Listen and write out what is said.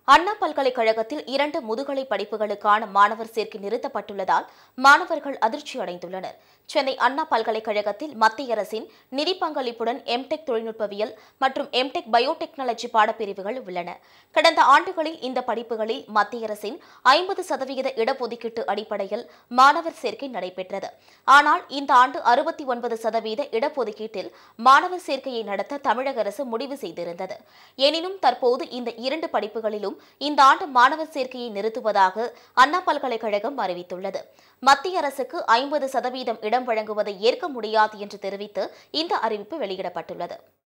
அண்ணா பல்கலைக்கழகத்தில் இரண்டு முதுகலை படிப்புகளுக்கான மாணவர் சேர்க்கை நிறுத்தப்பட்டுள்ளதால் மாணவர்கள் அதிர்ச்சி அடைந்துள்ளனர் சென்னை அண்ணா பல்கலைக்கழகத்தில் மத்திய அரசின் நிதி பங்களிப்புடன் எம்டெக் தொழில்நுட்பவியல் மற்றும் எம்டெக் பயோடெக்னாலஜி பாடப்பிரிவுகள் உள்ளன கடந்த ஆண்டுகளில் இந்த படிப்புகளில் மத்திய அரசின் ஐம்பது சதவிகித இடஒதுக்கீட்டு அடிப்படையில் மாணவர் சேர்க்கை நடைபெற்றது ஆனால் இந்த ஆண்டு அறுபத்தி ஒன்பது சதவீத இடஒதுக்கீட்டில் மாணவர் சேர்க்கையை நடத்த தமிழக அரசு முடிவு செய்திருந்தது எனினும் தற்போது இந்த இரண்டு படிப்புகளிலும் இந்த ஆண்டு மாணவர் சேர்க்கையை நிறுத்துவதாக அண்ணா பல்கலைக்கழகம் அறிவித்துள்ளது மத்திய அரசுக்கு ஐம்பது சதவீதம் இடம் வழங்குவதை ஏற்க முடியாது என்று தெரிவித்து இந்த அறிவிப்பு வெளியிடப்பட்டுள்ளது